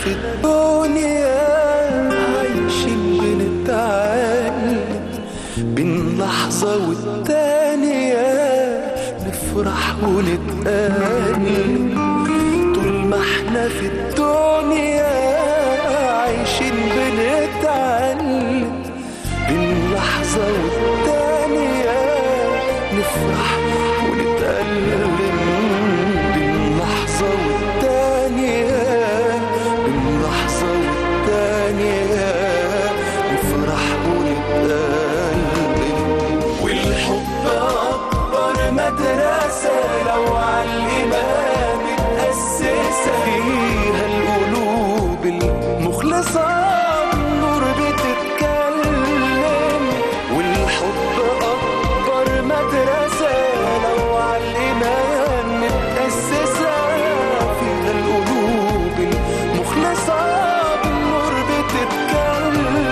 في الدنيا عايشين بنتعلم بين لحظة والتانية نفرح ونتألم طول ما احنا في الدنيا عايشين بنتعلم بين لحظة والتانية نفرح ونتألم بين لحظة والتانية بين لحظة والتانية نفرح ونتألم والحب أكبر مدرسة لو على الإيمان متأسسة فيها القلوب المخلصة النور بتتكلم والحب أكبر مدرسة لو على الإيمان متأسسة فيها القلوب المخلصة النور بتتكلم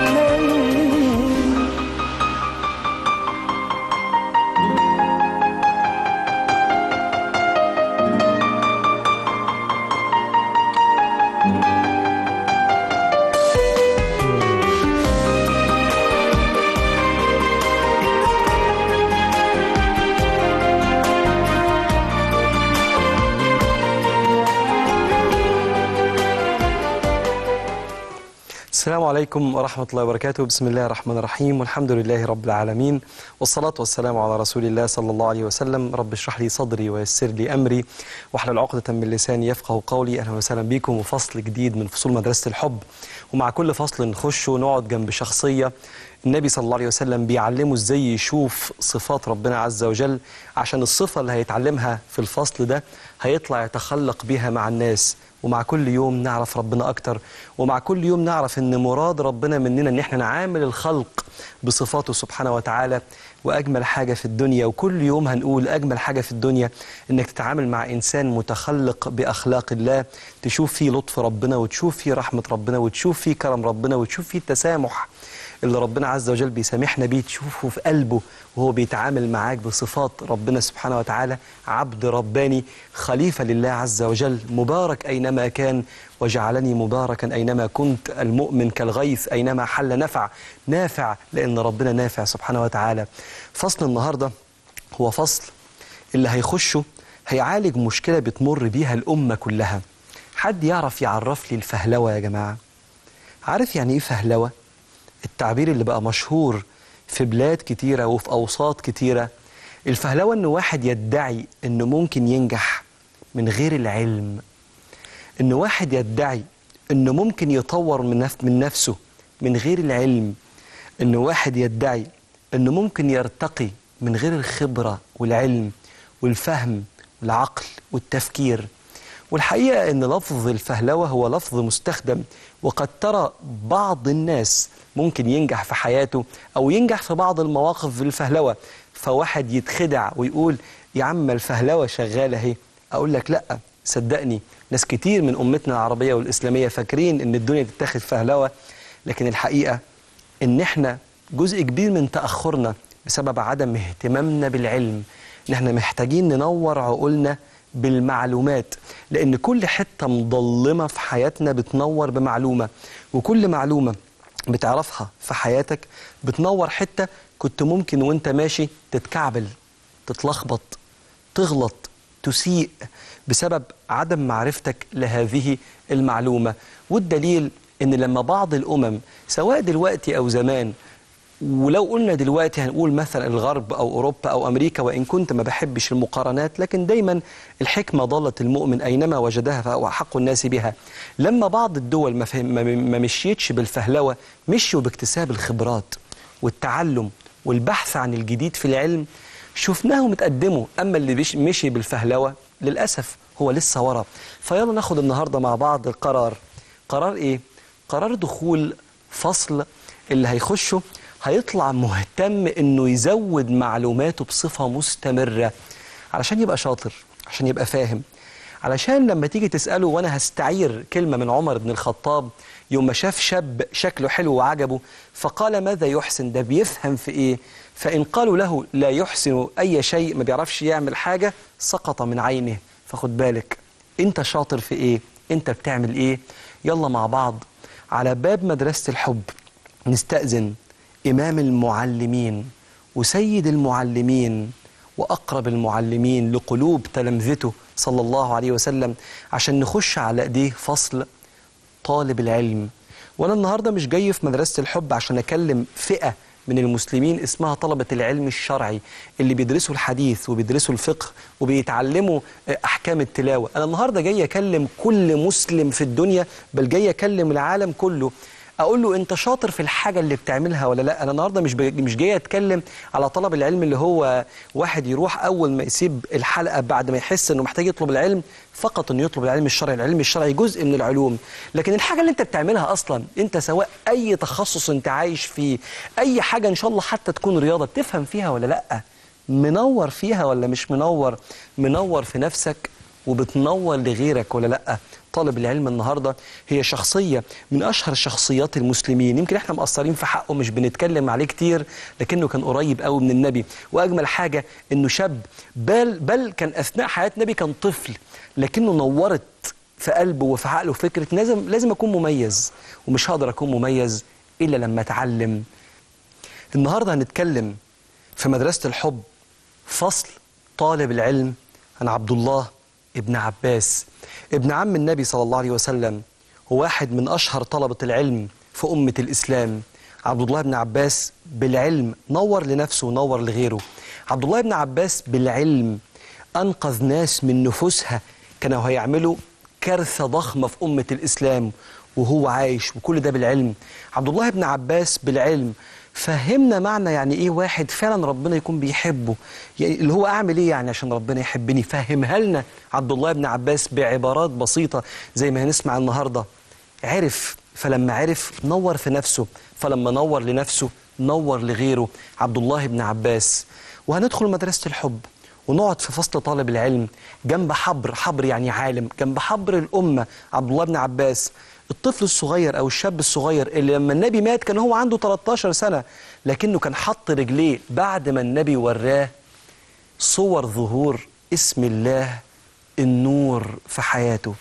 السلام عليكم ورحمة الله وبركاته بسم الله الرحمن الرحيم والحمد لله رب العالمين والصلاة والسلام على رسول الله صلى الله عليه وسلم رب اشرح لي صدري ويسر لي أمري واحلل عقدة من لساني يفقه قولي أهلا وسهلا بكم وفصل جديد من فصول مدرسة الحب ومع كل فصل نخش ونقعد جنب شخصية النبي صلى الله عليه وسلم بيعلمه ازاي يشوف صفات ربنا عز وجل عشان الصفة اللي هيتعلمها في الفصل ده هيطلع يتخلق بيها مع الناس ومع كل يوم نعرف ربنا أكتر ومع كل يوم نعرف أن مراد ربنا مننا أن احنا نعامل الخلق بصفاته سبحانه وتعالى وأجمل حاجة في الدنيا وكل يوم هنقول أجمل حاجة في الدنيا أنك تتعامل مع إنسان متخلق بأخلاق الله تشوف فيه لطف ربنا وتشوف فيه رحمة ربنا وتشوف فيه كرم ربنا وتشوف فيه التسامح اللي ربنا عز وجل بيسامحنا بيه تشوفه في قلبه وهو بيتعامل معاك بصفات ربنا سبحانه وتعالى عبد رباني خليفة لله عز وجل مبارك أينما كان وجعلني مباركا أينما كنت المؤمن كالغيث أينما حل نفع نافع لأن ربنا نافع سبحانه وتعالى فصل النهاردة هو فصل اللي هيخشه هيعالج مشكلة بتمر بيها الأمة كلها حد يعرف يعرف لي الفهلوة يا جماعة عارف يعني إيه فهلوة؟ التعبير اللي بقى مشهور في بلاد كتيرة وفي أوساط كتيرة الفهلوة إن واحد يدعي إنه ممكن ينجح من غير العلم إن واحد يدعي إنه ممكن يطور من, نف من نفسه من غير العلم إن واحد يدعي إنه ممكن يرتقي من غير الخبرة والعلم والفهم والعقل والتفكير والحقيقة أن لفظ الفهلوة هو لفظ مستخدم وقد ترى بعض الناس ممكن ينجح في حياته أو ينجح في بعض المواقف بالفهلوة فواحد يتخدع ويقول يا عم الفهلوة شغالة اهي أقول لك لأ صدقني ناس كتير من أمتنا العربية والإسلامية فاكرين أن الدنيا تتاخد فهلوة لكن الحقيقة أن احنا جزء كبير من تأخرنا بسبب عدم اهتمامنا بالعلم ان احنا محتاجين ننور عقولنا بالمعلومات لأن كل حتة مضلمة في حياتنا بتنور بمعلومة وكل معلومة بتعرفها في حياتك بتنور حتة كنت ممكن وانت ماشي تتكعبل تتلخبط تغلط تسيء بسبب عدم معرفتك لهذه المعلومة والدليل ان لما بعض الأمم سواء دلوقتي أو زمان ولو قلنا دلوقتي هنقول مثلا الغرب أو أوروبا أو أمريكا وإن كنت ما بحبش المقارنات لكن دايما الحكمة ضلت المؤمن أينما وجدها فهو أحق الناس بها لما بعض الدول ما, فهم ما مشيتش بالفهلوة مشوا باكتساب الخبرات والتعلم والبحث عن الجديد في العلم شفناهم اتقدموا أما اللي مشي بالفهلوة للأسف هو لسه ورا فيلا ناخد النهاردة مع بعض القرار قرار إيه؟ قرار دخول فصل اللي هيخشه هيطلع مهتم انه يزود معلوماته بصفة مستمرة علشان يبقى شاطر عشان يبقى فاهم علشان لما تيجي تسأله وانا هستعير كلمة من عمر بن الخطاب يوم ما شاف شاب شكله حلو وعجبه فقال ماذا يحسن ده بيفهم في ايه فإن قالوا له لا يحسن أي شيء ما بيعرفش يعمل حاجة سقط من عينه فخد بالك انت شاطر في ايه انت بتعمل ايه يلا مع بعض على باب مدرسة الحب نستأذن إمام المعلمين وسيد المعلمين وأقرب المعلمين لقلوب تلامذته صلى الله عليه وسلم عشان نخش على إيديه فصل طالب العلم وأنا النهاردة مش جاي في مدرسة الحب عشان أكلم فئة من المسلمين اسمها طلبة العلم الشرعي اللي بيدرسوا الحديث وبيدرسوا الفقه وبيتعلموا آه، أحكام التلاوة أنا النهاردة جاي أكلم كل مسلم في الدنيا بل جاي أكلم العالم كله اقول له انت شاطر في الحاجه اللي بتعملها ولا لا انا النهارده مش بج- مش جاي اتكلم على طلب العلم اللي هو واحد يروح اول ما يسيب الحلقه بعد ما يحس انه محتاج يطلب العلم فقط انه يطلب العلم الشرعي العلم الشرعي جزء من العلوم لكن الحاجه اللي انت بتعملها اصلا انت سواء اي تخصص انت عايش فيه اي حاجه ان شاء الله حتى تكون رياضه بتفهم فيها ولا لا منور فيها ولا مش منور منور في نفسك وبتنور لغيرك ولا لا طالب العلم النهارده هي شخصيه من اشهر شخصيات المسلمين يمكن احنا مقصرين في حقه مش بنتكلم عليه كتير لكنه كان قريب قوي من النبي واجمل حاجه انه شاب بل بل كان اثناء حياه النبي كان طفل لكنه نورت في قلبه وفي عقله فكره لازم لازم اكون مميز ومش هقدر اكون مميز الا لما اتعلم النهارده هنتكلم في مدرسة الحب فصل طالب العلم عن عبد الله ابن عباس ابن عم النبي صلى الله عليه وسلم هو واحد من أشهر طلبة العلم في أمة الإسلام عبد الله بن عباس بالعلم نور لنفسه ونور لغيره عبد الله بن عباس بالعلم أنقذ ناس من نفوسها كانوا هيعملوا كارثة ضخمة في أمة الإسلام وهو عايش وكل ده بالعلم عبد الله بن عباس بالعلم فهمنا معنى يعني ايه واحد فعلا ربنا يكون بيحبه يعني اللي هو اعمل ايه يعني عشان ربنا يحبني فهمها لنا عبد الله بن عباس بعبارات بسيطة زي ما هنسمع النهاردة عرف فلما عرف نور في نفسه فلما نور لنفسه نور لغيره عبد الله بن عباس وهندخل مدرسة الحب ونقعد في فصل طالب العلم جنب حبر حبر يعني عالم جنب حبر الأمة عبد الله بن عباس الطفل الصغير أو الشاب الصغير اللي لما النبي مات كان هو عنده 13 سنة لكنه كان حط رجليه بعد ما النبي وراه صور ظهور اسم الله النور في حياته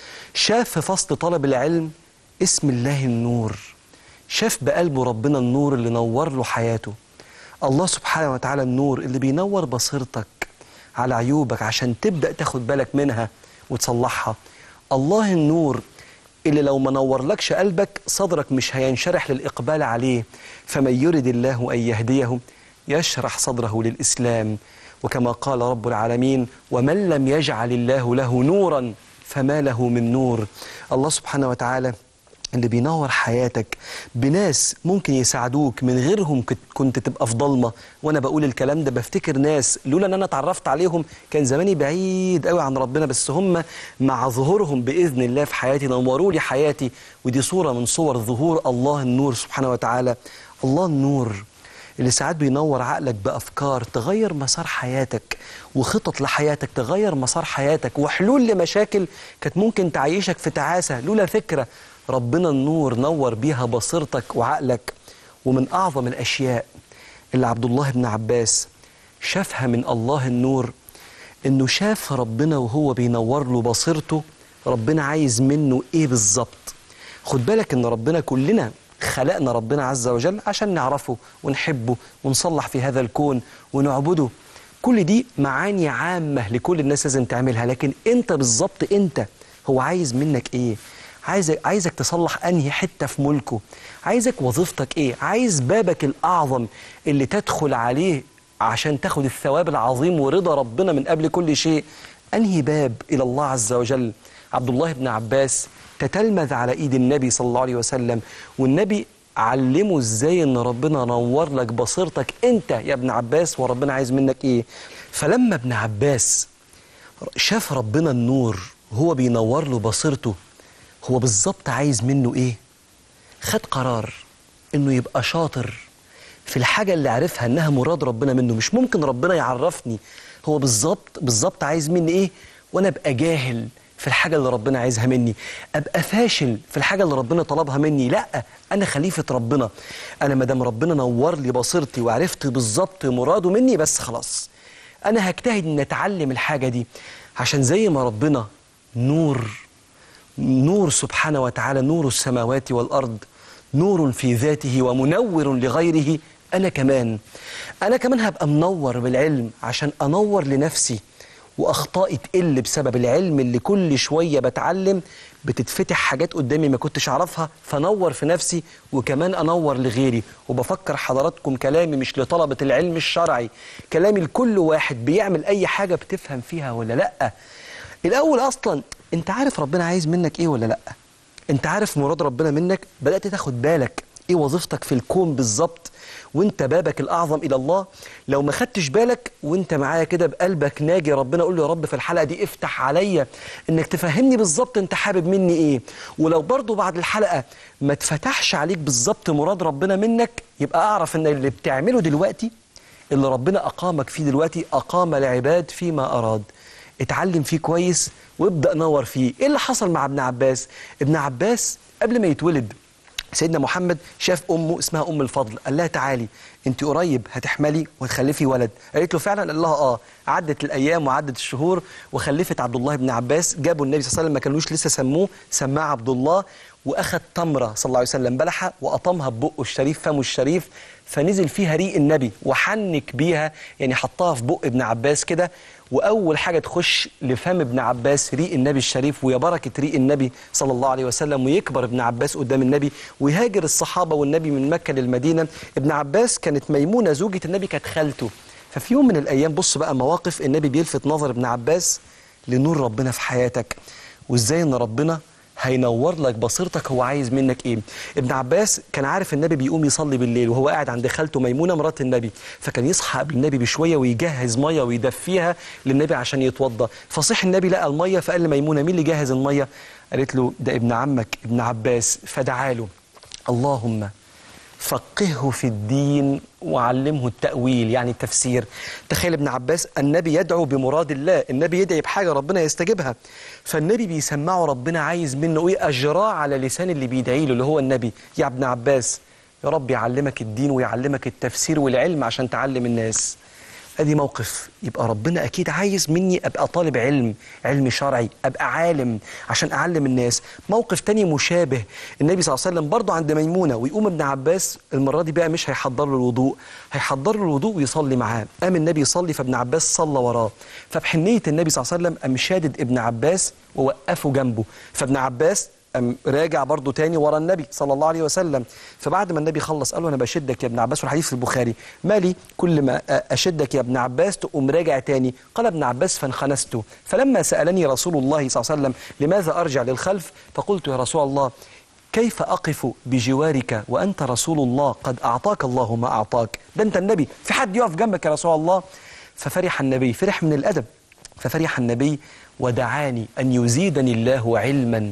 شاف في فصل طلب العلم اسم الله النور شاف بقلبه ربنا النور اللي نور له حياته الله سبحانه وتعالى النور اللي بينور بصيرتك على عيوبك عشان تبدأ تاخد بالك منها وتصلحها الله النور اللي لو ما نورلكش قلبك صدرك مش هينشرح للإقبال عليه فمن يرد الله أن يهديه يشرح صدره للإسلام وكما قال رب العالمين ومن لم يجعل الله له نورا فما له من نور الله سبحانه وتعالى اللي بينور حياتك بناس ممكن يساعدوك من غيرهم كت- كنت تبقى في ضلمه وانا بقول الكلام ده بفتكر ناس لولا ان انا اتعرفت عليهم كان زماني بعيد قوي عن ربنا بس هم مع ظهورهم باذن الله في حياتي نوروا لي حياتي ودي صوره من صور ظهور الله النور سبحانه وتعالى الله النور اللي ساعات بينور عقلك بأفكار تغير مسار حياتك وخطط لحياتك تغير مسار حياتك وحلول لمشاكل كانت ممكن تعيشك في تعاسة لولا فكرة ربنا النور نور بيها بصيرتك وعقلك ومن أعظم الأشياء اللي عبد الله بن عباس شافها من الله النور إنه شاف ربنا وهو بينور له بصيرته ربنا عايز منه إيه بالظبط خد بالك ان ربنا كلنا خلقنا ربنا عز وجل عشان نعرفه ونحبه ونصلح في هذا الكون ونعبده كل دي معاني عامة لكل الناس لازم تعملها لكن انت بالظبط انت هو عايز منك ايه عايز عايزك تصلح انهي حتة في ملكه عايزك وظيفتك ايه عايز بابك الاعظم اللي تدخل عليه عشان تاخد الثواب العظيم ورضا ربنا من قبل كل شيء انهي باب الى الله عز وجل عبد الله بن عباس تتلمذ على ايد النبي صلى الله عليه وسلم والنبي علمه ازاي ان ربنا نور لك بصيرتك انت يا ابن عباس وربنا عايز منك ايه فلما ابن عباس شاف ربنا النور هو بينور له بصيرته هو بالظبط عايز منه ايه خد قرار انه يبقى شاطر في الحاجة اللي عرفها انها مراد ربنا منه مش ممكن ربنا يعرفني هو بالظبط بالظبط عايز مني ايه وانا ابقى جاهل في الحاجة اللي ربنا عايزها مني ابقى فاشل في الحاجة اللي ربنا طلبها مني لا انا خليفة ربنا انا مادام ربنا نور لي بصيرتي وعرفت بالظبط مراده مني بس خلاص انا هجتهد ان اتعلم الحاجة دي عشان زي ما ربنا نور نور سبحانه وتعالى نور السماوات والأرض نور في ذاته ومنور لغيره أنا كمان أنا كمان هبقى منور بالعلم عشان أنور لنفسي وأخطائي تقل بسبب العلم اللي كل شوية بتعلم بتتفتح حاجات قدامي ما كنتش أعرفها فنور في نفسي وكمان أنور لغيري وبفكر حضراتكم كلامي مش لطلبة العلم الشرعي كلامي لكل واحد بيعمل أي حاجة بتفهم فيها ولا لأ الأول أصلا أنت عارف ربنا عايز منك إيه ولا لأ أنت عارف مراد ربنا منك بدأت تاخد بالك إيه وظيفتك في الكون بالظبط وانت بابك الاعظم الى الله لو ما خدتش بالك وانت معايا كده بقلبك ناجي ربنا قول له يا رب في الحلقه دي افتح عليا انك تفهمني بالظبط انت حابب مني ايه ولو برضو بعد الحلقه ما اتفتحش عليك بالظبط مراد ربنا منك يبقى اعرف ان اللي بتعمله دلوقتي اللي ربنا اقامك فيه دلوقتي اقام العباد فيما اراد اتعلم فيه كويس وابدا نور فيه ايه اللي حصل مع ابن عباس ابن عباس قبل ما يتولد سيدنا محمد شاف امه اسمها ام الفضل قال لها تعالي انت قريب هتحملي وتخلفي ولد قالت له فعلا قال لها اه عدت الايام وعدت الشهور وخلفت عبد الله بن عباس جابوا النبي صلى الله عليه وسلم ما كانوش لسه سموه سماه عبد الله واخذ تمره صلى الله عليه وسلم بلحه وقطمها ببقه الشريف فمه الشريف فنزل فيها ريق النبي وحنك بيها يعني حطها في بق ابن عباس كده واول حاجه تخش لفم ابن عباس ريق النبي الشريف ويا بركه ريق النبي صلى الله عليه وسلم ويكبر ابن عباس قدام النبي ويهاجر الصحابه والنبي من مكه للمدينه ابن عباس كانت ميمونه زوجة النبي كانت خالته ففي يوم من الايام بص بقى مواقف النبي بيلفت نظر ابن عباس لنور ربنا في حياتك وازاي ان ربنا هينور لك بصيرتك هو عايز منك ايه ابن عباس كان عارف النبي بيقوم يصلي بالليل وهو قاعد عند خالته ميمونه مرات النبي فكان يصحى قبل النبي بشويه ويجهز ميه ويدفيها للنبي عشان يتوضى فصح النبي لقى الميه فقال لميمونه مين اللي جهز الميه قالت له ده ابن عمك ابن عباس فدعا له اللهم فقهه في الدين وعلمه التأويل يعني التفسير تخيل ابن عباس النبي يدعو بمراد الله النبي يدعي بحاجة ربنا يستجيبها فالنبي بيسمعه ربنا عايز منه ايه أجراه على لسان اللي بيدعي له اللي هو النبي يا ابن عباس يا رب يعلمك الدين ويعلمك التفسير والعلم عشان تعلم الناس ادي موقف يبقى ربنا اكيد عايز مني ابقى طالب علم علم شرعي ابقى عالم عشان اعلم الناس موقف تاني مشابه النبي صلى الله عليه وسلم برضه عند ميمونه ويقوم ابن عباس المره دي بقى مش هيحضر له الوضوء هيحضر له الوضوء ويصلي معاه قام النبي يصلي فابن عباس صلى وراه فبحنيه النبي صلى الله عليه وسلم قام شادد ابن عباس ووقفه جنبه فابن عباس قام راجع برضه تاني ورا النبي صلى الله عليه وسلم فبعد ما النبي خلص قال له انا بشدك يا ابن عباس والحديث في البخاري مالي كل ما اشدك يا ابن عباس تقوم راجع تاني قال ابن عباس فانخنست فلما سالني رسول الله صلى الله عليه وسلم لماذا ارجع للخلف فقلت يا رسول الله كيف أقف بجوارك وأنت رسول الله قد أعطاك الله ما أعطاك ده أنت النبي في حد يقف جنبك يا رسول الله ففرح النبي فرح من الأدب ففرح النبي ودعاني أن يزيدني الله علما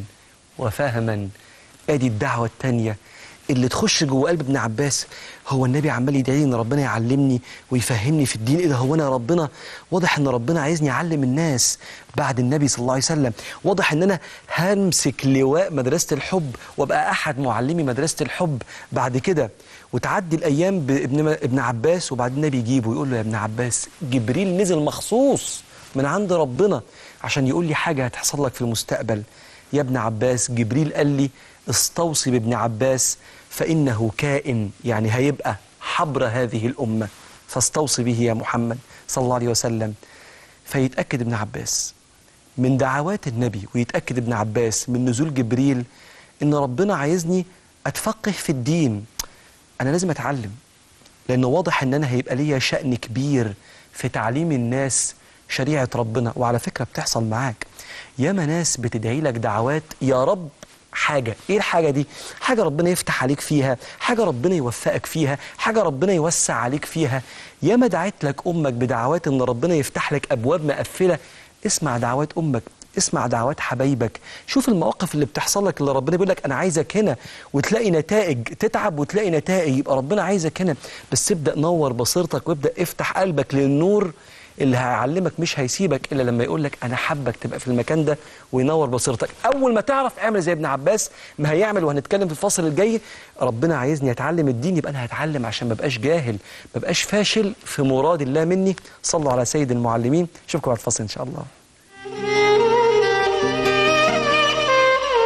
وفهما ادي الدعوه الثانيه اللي تخش جوه قلب ابن عباس هو النبي عمال يدعي ان ربنا يعلمني ويفهمني في الدين ايه ده هو انا ربنا واضح ان ربنا عايزني اعلم الناس بعد النبي صلى الله عليه وسلم واضح ان انا همسك لواء مدرسه الحب وابقى احد معلمي مدرسه الحب بعد كده وتعدي الايام بابن ابن عباس وبعدين النبي يجيبه ويقول له يا ابن عباس جبريل نزل مخصوص من عند ربنا عشان يقول لي حاجه هتحصل لك في المستقبل يا ابن عباس جبريل قال لي استوصي بابن عباس فإنه كائن يعني هيبقى حبر هذه الأمة فاستوصي به يا محمد صلى الله عليه وسلم فيتأكد ابن عباس من دعوات النبي ويتأكد ابن عباس من نزول جبريل إن ربنا عايزني أتفقه في الدين أنا لازم أتعلم لأنه واضح إن أنا هيبقى ليا شأن كبير في تعليم الناس شريعة ربنا وعلى فكرة بتحصل معاك ياما ناس بتدعي لك دعوات يا رب حاجة ايه الحاجة دي حاجة ربنا يفتح عليك فيها حاجة ربنا يوفقك فيها حاجة ربنا يوسع عليك فيها ياما دعت لك امك بدعوات ان ربنا يفتح لك ابواب مقفلة اسمع دعوات امك اسمع دعوات حبايبك شوف المواقف اللي بتحصل لك اللي ربنا بيقول لك انا عايزك هنا وتلاقي نتائج تتعب وتلاقي نتائج يبقى ربنا عايزك هنا بس ابدا نور بصيرتك وابدا افتح قلبك للنور اللي هيعلمك مش هيسيبك الا لما يقول لك انا حابك تبقى في المكان ده وينور بصيرتك اول ما تعرف اعمل زي ابن عباس ما هيعمل وهنتكلم في الفصل الجاي ربنا عايزني اتعلم الدين يبقى انا هتعلم عشان ما بقاش جاهل ما بقاش فاشل في مراد الله مني صلوا على سيد المعلمين اشوفكم بعد الفصل ان شاء الله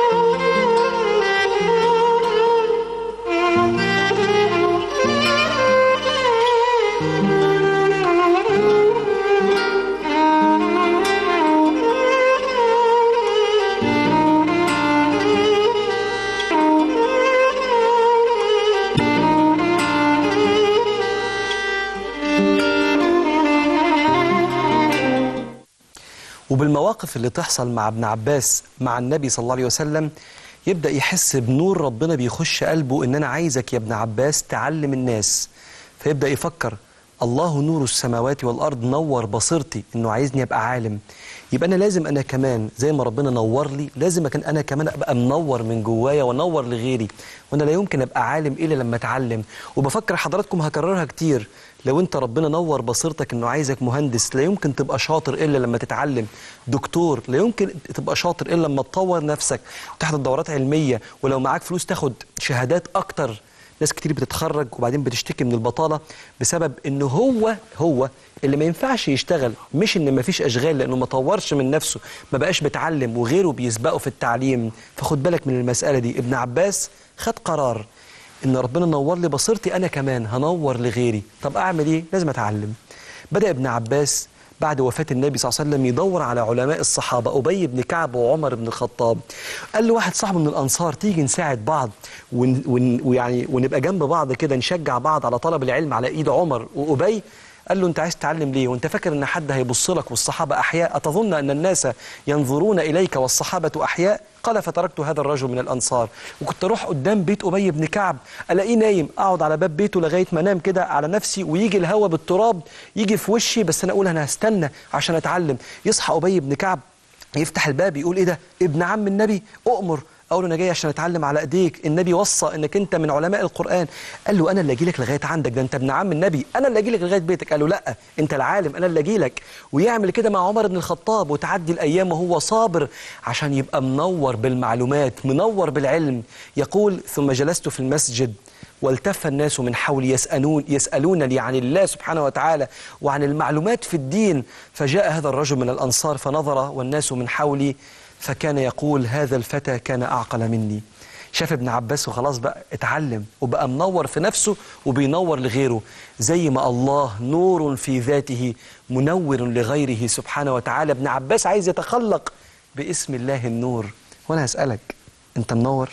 وبالمواقف اللي تحصل مع ابن عباس مع النبي صلى الله عليه وسلم يبدأ يحس بنور ربنا بيخش قلبه إن أنا عايزك يا ابن عباس تعلم الناس فيبدأ يفكر الله نور السماوات والأرض نور بصيرتي إنه عايزني أبقى عالم يبقى أنا لازم أنا كمان زي ما ربنا نور لي لازم أكن أنا كمان أبقى منور من جوايا وانور لغيري وأنا لا يمكن أبقى عالم إلا لما أتعلم وبفكر حضراتكم هكررها كتير لو انت ربنا نور بصيرتك انه عايزك مهندس لا يمكن تبقى شاطر الا لما تتعلم دكتور لا يمكن تبقى شاطر الا لما تطور نفسك وتحضر دورات علميه ولو معاك فلوس تاخد شهادات اكتر ناس كتير بتتخرج وبعدين بتشتكي من البطاله بسبب انه هو هو اللي ما ينفعش يشتغل مش ان ما فيش اشغال لانه ما طورش من نفسه ما بقاش بيتعلم وغيره بيسبقه في التعليم فخد بالك من المساله دي ابن عباس خد قرار ان ربنا نور لي بصيرتي انا كمان هنور لغيري طب اعمل ايه لازم اتعلم بدا ابن عباس بعد وفاة النبي صلى الله عليه وسلم يدور على علماء الصحابة أبي بن كعب وعمر بن الخطاب قال له واحد صاحبه من الأنصار تيجي نساعد بعض ون ون ويعني ونبقى جنب بعض كده نشجع بعض على طلب العلم على إيد عمر وأبي قال له انت عايز تتعلم ليه وانت فاكر ان حد هيبص لك والصحابه احياء اتظن ان الناس ينظرون اليك والصحابه احياء قال فتركت هذا الرجل من الانصار وكنت اروح قدام بيت ابي بن كعب الاقيه نايم اقعد على باب بيته لغايه ما انام كده على نفسي ويجي الهواء بالتراب يجي في وشي بس انا اقول انا هستنى عشان اتعلم يصحى ابي بن كعب يفتح الباب يقول ايه ده ابن عم النبي اؤمر اقول له انا جاي عشان اتعلم على ايديك النبي وصى انك انت من علماء القران قال له انا اللي اجي لك لغايه عندك ده انت ابن عم النبي انا اللي اجي لك لغايه بيتك قال له لا انت العالم انا اللي اجي لك ويعمل كده مع عمر بن الخطاب وتعدي الايام وهو صابر عشان يبقى منور بالمعلومات منور بالعلم يقول ثم جلست في المسجد والتف الناس من حولي يسألون يسألونني عن الله سبحانه وتعالى وعن المعلومات في الدين فجاء هذا الرجل من الأنصار فنظر والناس من حولي فكان يقول هذا الفتى كان أعقل مني شاف ابن عباس وخلاص بقى اتعلم وبقى منور في نفسه وبينور لغيره زي ما الله نور في ذاته منور لغيره سبحانه وتعالى ابن عباس عايز يتخلق باسم الله النور وانا هسألك انت منور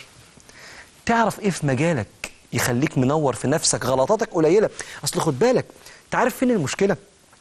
تعرف ايه في مجالك يخليك منور في نفسك غلطاتك قليلة اصل خد بالك تعرف فين المشكلة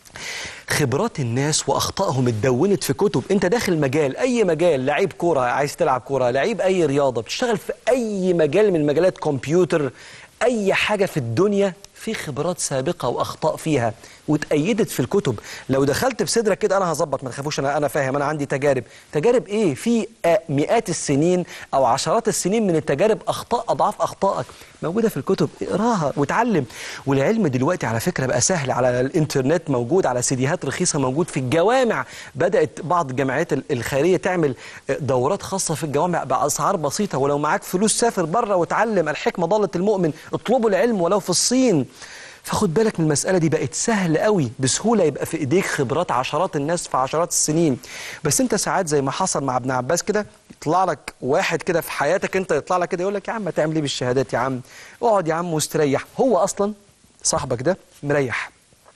خبرات الناس واخطائهم اتدونت في كتب انت داخل مجال اي مجال لعيب كوره عايز تلعب كوره لعيب اي رياضه بتشتغل في اي مجال من مجالات كمبيوتر اي حاجه في الدنيا في خبرات سابقه واخطاء فيها واتأيدت في الكتب لو دخلت بصدرك كده انا هظبط ما تخافوش انا انا فاهم انا عندي تجارب تجارب ايه في آه، مئات السنين او عشرات السنين من التجارب اخطاء اضعاف اخطائك موجوده في الكتب اقراها وتعلم والعلم دلوقتي على فكره بقى سهل على الانترنت موجود على سيديهات رخيصه موجود في الجوامع بدات بعض الجامعات ال- الخيريه تعمل آه، دورات خاصه في الجوامع باسعار بسيطه ولو معاك فلوس سافر بره وتعلم الحكمه ضاله المؤمن اطلبوا العلم ولو في الصين فخد بالك من المسألة دي بقت سهل قوي بسهولة يبقى في إيديك خبرات عشرات الناس في عشرات السنين بس أنت ساعات زي ما حصل مع ابن عباس كده يطلع لك واحد كده في حياتك أنت يطلع لك كده يقول لك يا عم تعمل إيه بالشهادات يا عم اقعد يا عم واستريح هو أصلا صاحبك ده مريح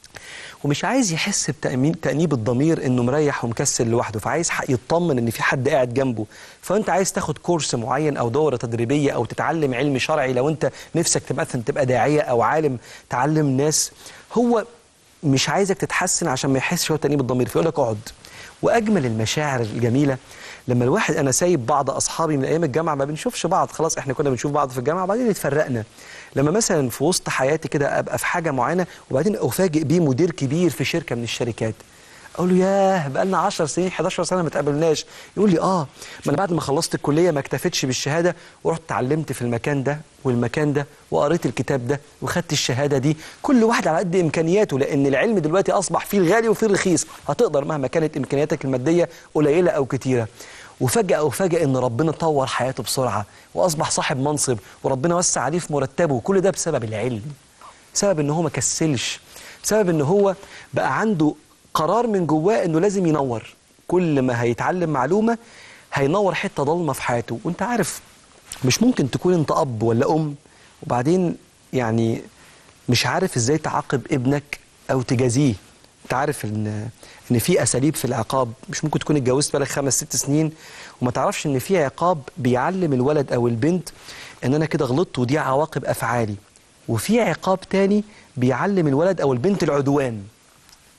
ومش عايز يحس بتأمين تأنيب الضمير انه مريح ومكسل لوحده فعايز حق يطمن ان في حد قاعد جنبه فانت عايز تاخد كورس معين او دوره تدريبيه او تتعلم علم شرعي لو انت نفسك تبقى مثلا تبقى داعيه او عالم تعلم ناس هو مش عايزك تتحسن عشان ما يحسش هو تأنيب الضمير فيقول لك اقعد واجمل المشاعر الجميله لما الواحد انا سايب بعض اصحابي من ايام الجامعه ما بنشوفش بعض خلاص احنا كنا بنشوف بعض في الجامعه وبعدين اتفرقنا لما مثلا في وسط حياتي كده ابقى في حاجه معينه وبعدين افاجئ بيه مدير كبير في شركه من الشركات اقول له ياه بقى لنا 10 سنين 11 سنه ما اتقابلناش يقول لي اه ما انا بعد ما خلصت الكليه ما اكتفيتش بالشهاده ورحت اتعلمت في المكان ده والمكان ده وقريت الكتاب ده وخدت الشهاده دي كل واحد على قد امكانياته لان العلم دلوقتي اصبح فيه الغالي وفيه الرخيص هتقدر مهما كانت امكانياتك الماديه قليله او كتيره وفجأة أفاجئ إن ربنا طور حياته بسرعة وأصبح صاحب منصب وربنا وسع عليه في مرتبه كل ده بسبب العلم بسبب إن هو ما كسلش بسبب إن هو بقى عنده قرار من جواه إنه لازم ينور كل ما هيتعلم معلومة هينور حتة ضلمة في حياته وأنت عارف مش ممكن تكون أنت أب ولا أم وبعدين يعني مش عارف إزاي تعاقب ابنك أو تجازيه انت عارف ان ان في اساليب في العقاب مش ممكن تكون اتجوزت بقالك خمس ست سنين وما تعرفش ان في عقاب بيعلم الولد او البنت ان انا كده غلطت ودي عواقب افعالي وفي عقاب تاني بيعلم الولد او البنت العدوان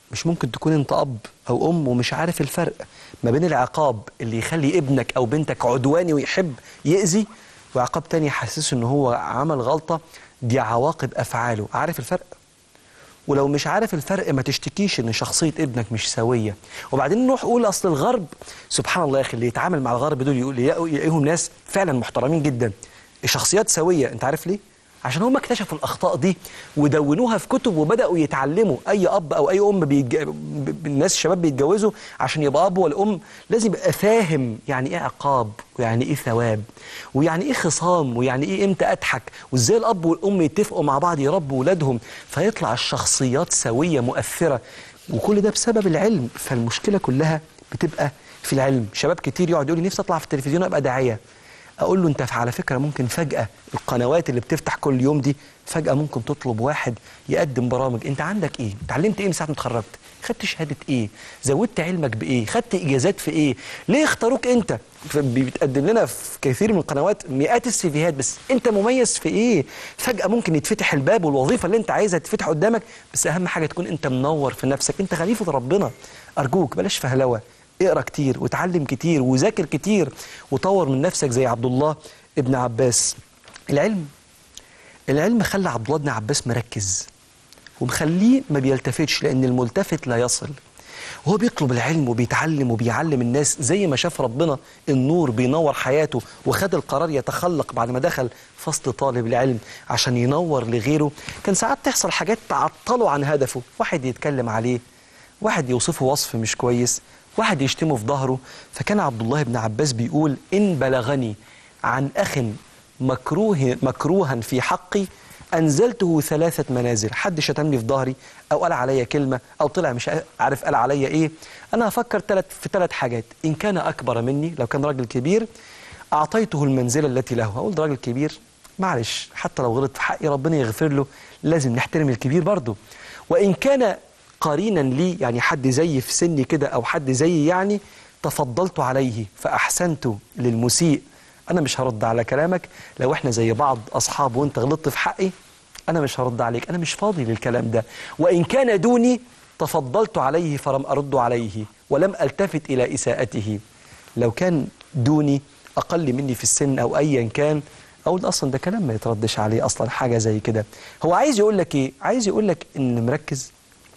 مش ممكن تكون انت اب او ام ومش عارف الفرق ما بين العقاب اللي يخلي ابنك او بنتك عدواني ويحب يأذي وعقاب تاني يحسسه ان هو عمل غلطة دي عواقب افعاله عارف الفرق ولو مش عارف الفرق ما تشتكيش ان شخصيه ابنك مش سويه وبعدين نروح نقول اصل الغرب سبحان الله يا اخي اللي يتعامل مع الغرب دول يقول يلاقوا- يلاقيهم ناس فعلا محترمين جدا شخصيات سويه انت عارف ليه عشان هم اكتشفوا الاخطاء دي ودونوها في كتب وبداوا يتعلموا اي اب او اي ام بيتج... ب- الناس الشباب بيتجوزوا عشان يبقى اب والام لازم يبقى فاهم يعني ايه عقاب ويعني ايه ثواب ويعني ايه خصام ويعني ايه امتى اضحك وازاي الاب والام يتفقوا مع بعض يربوا ولادهم فيطلع الشخصيات سويه مؤثره وكل ده بسبب العلم فالمشكله كلها بتبقى في العلم شباب كتير يقعد يقول لي نفسي اطلع في التلفزيون ابقى داعيه اقول له انت على فكره ممكن فجاه القنوات اللي بتفتح كل يوم دي فجاه ممكن تطلب واحد يقدم برامج انت عندك ايه اتعلمت ايه من ساعه ما اتخرجت خدت شهاده ايه زودت علمك بايه خدت اجازات في ايه ليه اختاروك انت ف- بيتقدم لنا في كثير من القنوات مئات السيفيهات بس انت مميز في ايه فجاه ممكن يتفتح الباب والوظيفه اللي انت عايزها تتفتح قدامك بس اهم حاجه تكون انت منور في نفسك انت خليفه ربنا ارجوك بلاش فهلوه اقرا كتير وتعلم كتير وذاكر كتير وطور من نفسك زي عبد الله ابن عباس العلم العلم خلى عبد الله بن عباس مركز ومخليه ما بيلتفتش لان الملتفت لا يصل وهو بيطلب العلم وبيتعلم وبيعلم الناس زي ما شاف ربنا النور بينور حياته وخد القرار يتخلق بعد ما دخل فصل طالب العلم عشان ينور لغيره كان ساعات تحصل حاجات تعطله عن هدفه واحد يتكلم عليه واحد يوصفه وصف مش كويس واحد يشتمه في ظهره فكان عبد الله بن عباس بيقول إن بلغني عن أخ مكروه مكروها في حقي أنزلته ثلاثة منازل حد شتمني في ظهري أو قال عليا كلمة أو طلع مش عارف قال عليا إيه أنا هفكر تلت في ثلاث حاجات إن كان أكبر مني لو كان راجل كبير أعطيته المنزلة التي له أقول ده راجل كبير معلش حتى لو غلط في حقي ربنا يغفر له لازم نحترم الكبير برضه وإن كان قرينا لي يعني حد زي في سني كده أو حد زي يعني تفضلت عليه فأحسنت للمسيء أنا مش هرد على كلامك لو إحنا زي بعض أصحاب وأنت غلطت في حقي أنا مش هرد عليك أنا مش فاضي للكلام ده وإن كان دوني تفضلت عليه فلم أرد عليه ولم ألتفت إلى إساءته لو كان دوني أقل مني في السن أو أيا كان أقول أصلا ده كلام ما يتردش عليه أصلا حاجة زي كده هو عايز يقول لك إيه عايز يقول لك إن مركز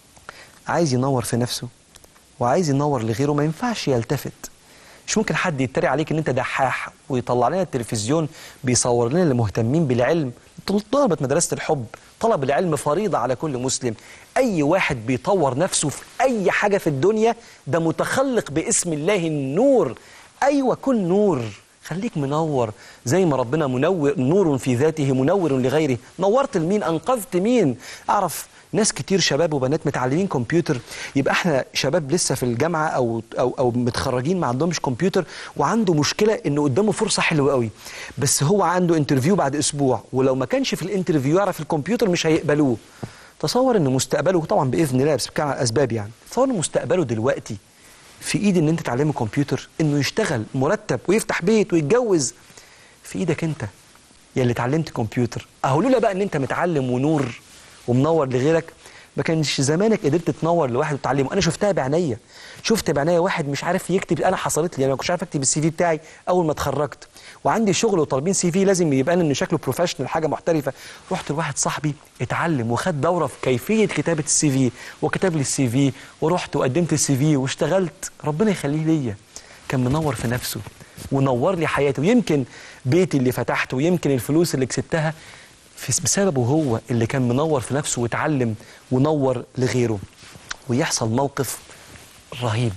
عايز ينور في نفسه وعايز ينور لغيره ما ينفعش يلتفت مش ممكن حد يتريق عليك ان انت دحاح ويطلع لنا التلفزيون بيصور لنا اللي مهتمين بالعلم طلبة مدرسة الحب طلب العلم فريضة على كل مسلم أي واحد بيطور نفسه في أي حاجة في الدنيا ده متخلق باسم الله النور أيوة كن نور خليك منور زي ما ربنا منور نور في ذاته منور لغيره نورت لمين أنقذت مين أعرف ناس كتير شباب وبنات متعلمين كمبيوتر يبقى احنا شباب لسه في الجامعه او او او متخرجين ما عندهمش كمبيوتر وعنده مشكله انه قدامه فرصه حلوه قوي بس هو عنده انترفيو بعد اسبوع ولو ما كانش في الانترفيو يعرف الكمبيوتر مش هيقبلوه تصور ان مستقبله طبعا باذن الله بس بتكلم على اسباب يعني تصور ان مستقبله دلوقتي في ايد ان انت تعلمه كمبيوتر انه يشتغل مرتب ويفتح بيت ويتجوز في ايدك انت يا اللي اتعلمت كمبيوتر اهو لولا بقى ان انت متعلم ونور ومنور لغيرك ما كانش زمانك قدرت تنور لواحد وتعلمه انا شفتها بعينيا شفت بعينيا واحد مش عارف يكتب انا حصلت لي انا ما كنتش عارف اكتب السي في بتاعي اول ما اتخرجت وعندي شغل وطالبين سي في لازم يبان ان شكله بروفيشنال حاجه محترفه رحت لواحد صاحبي اتعلم وخد دوره في كيفيه كتابه السي في وكتب لي السي في ورحت وقدمت السي في واشتغلت ربنا يخليه ليا كان منور في نفسه ونور لي حياتي ويمكن بيتي اللي فتحته ويمكن الفلوس اللي كسبتها في بسببه هو اللي كان منور في نفسه واتعلم ونور لغيره ويحصل موقف رهيب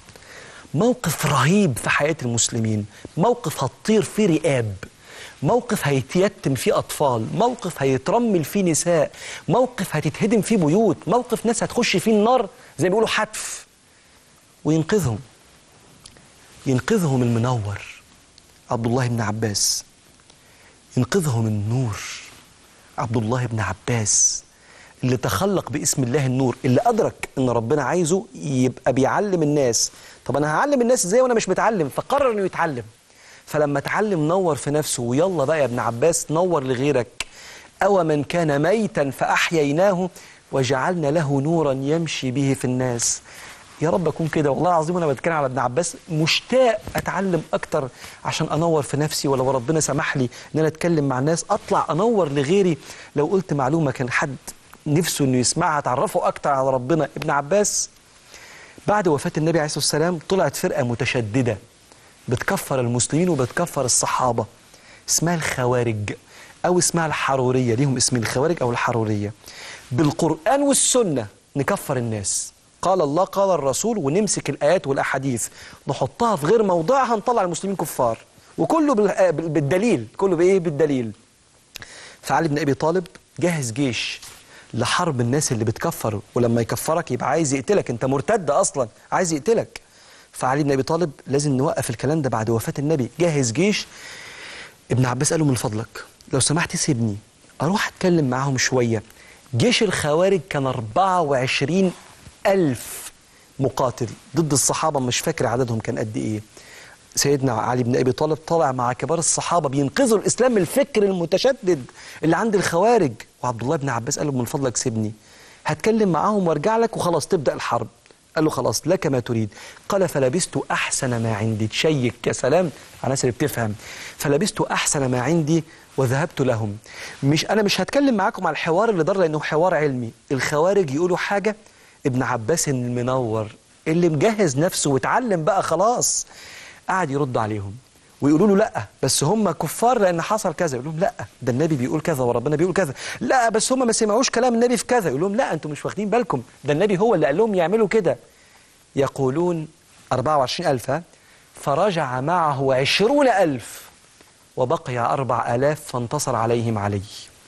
موقف رهيب في حياة المسلمين موقف هتطير فيه رئاب موقف هيتيتم فيه أطفال موقف هيترمل فيه نساء موقف هتتهدم فيه بيوت موقف ناس هتخش فيه النار زي ما بيقولوا حتف وينقذهم ينقذهم المنور عبد الله بن عباس ينقذهم النور عبد الله بن عباس اللي تخلق باسم الله النور اللي أدرك إن ربنا عايزه يبقى بيعلم الناس طب أنا هعلم الناس إزاي وأنا مش متعلم فقرر إنه يتعلم فلما اتعلم نور في نفسه ويلا بقى يا ابن عباس نور لغيرك أو من كان ميتا فأحييناه وجعلنا له نورا يمشي به في الناس يا رب اكون كده والله العظيم انا بتكلم على ابن عباس مشتاق اتعلم اكتر عشان انور في نفسي ولو ربنا سمح لي ان انا اتكلم مع الناس اطلع انور لغيري لو قلت معلومه كان حد نفسه انه يسمعها تعرفه اكتر على ربنا ابن عباس بعد وفاه النبي عليه الصلاه والسلام طلعت فرقه متشدده بتكفر المسلمين وبتكفر الصحابه اسمها الخوارج او اسمها الحروريه ليهم اسمين الخوارج او الحروريه بالقران والسنه نكفر الناس قال الله قال الرسول ونمسك الايات والاحاديث نحطها في غير موضعها نطلع المسلمين كفار وكله بال- بالدليل كله بايه بالدليل فعلي بن ابي طالب جهز جيش لحرب الناس اللي بتكفر ولما يكفرك يبقى عايز يقتلك انت مرتد اصلا عايز يقتلك فعلي بن ابي طالب لازم نوقف الكلام ده بعد وفاه النبي جهز جيش ابن عباس قال له من فضلك لو سمحت سيبني اروح اتكلم معاهم شويه جيش الخوارج كان 24 ألف مقاتل ضد الصحابة مش فاكر عددهم كان قد إيه سيدنا علي بن أبي طالب طالع مع كبار الصحابة بينقذوا الإسلام من الفكر المتشدد اللي عند الخوارج وعبد الله بن عباس قال له من فضلك سيبني هتكلم معاهم وارجع لك وخلاص تبدأ الحرب قال له خلاص لك ما تريد قال فلبست أحسن ما عندي تشيك يا سلام على الناس اللي بتفهم فلبست أحسن ما عندي وذهبت لهم مش أنا مش هتكلم معاكم على الحوار اللي ضر لأنه حوار علمي الخوارج يقولوا حاجة ابن عباس المنور اللي مجهز نفسه واتعلم بقى خلاص قعد يرد عليهم ويقولوا له لا بس هم كفار لان حصل كذا يقول لهم لا ده النبي بيقول كذا وربنا بيقول كذا لا بس هم ما سمعوش كلام النبي في كذا يقول لهم لا انتم مش واخدين بالكم ده النبي هو اللي قال لهم يعملوا كده يقولون 24000 ها؟ فرجع معه عشرون ألف وبقي أربع آلاف فانتصر عليهم علي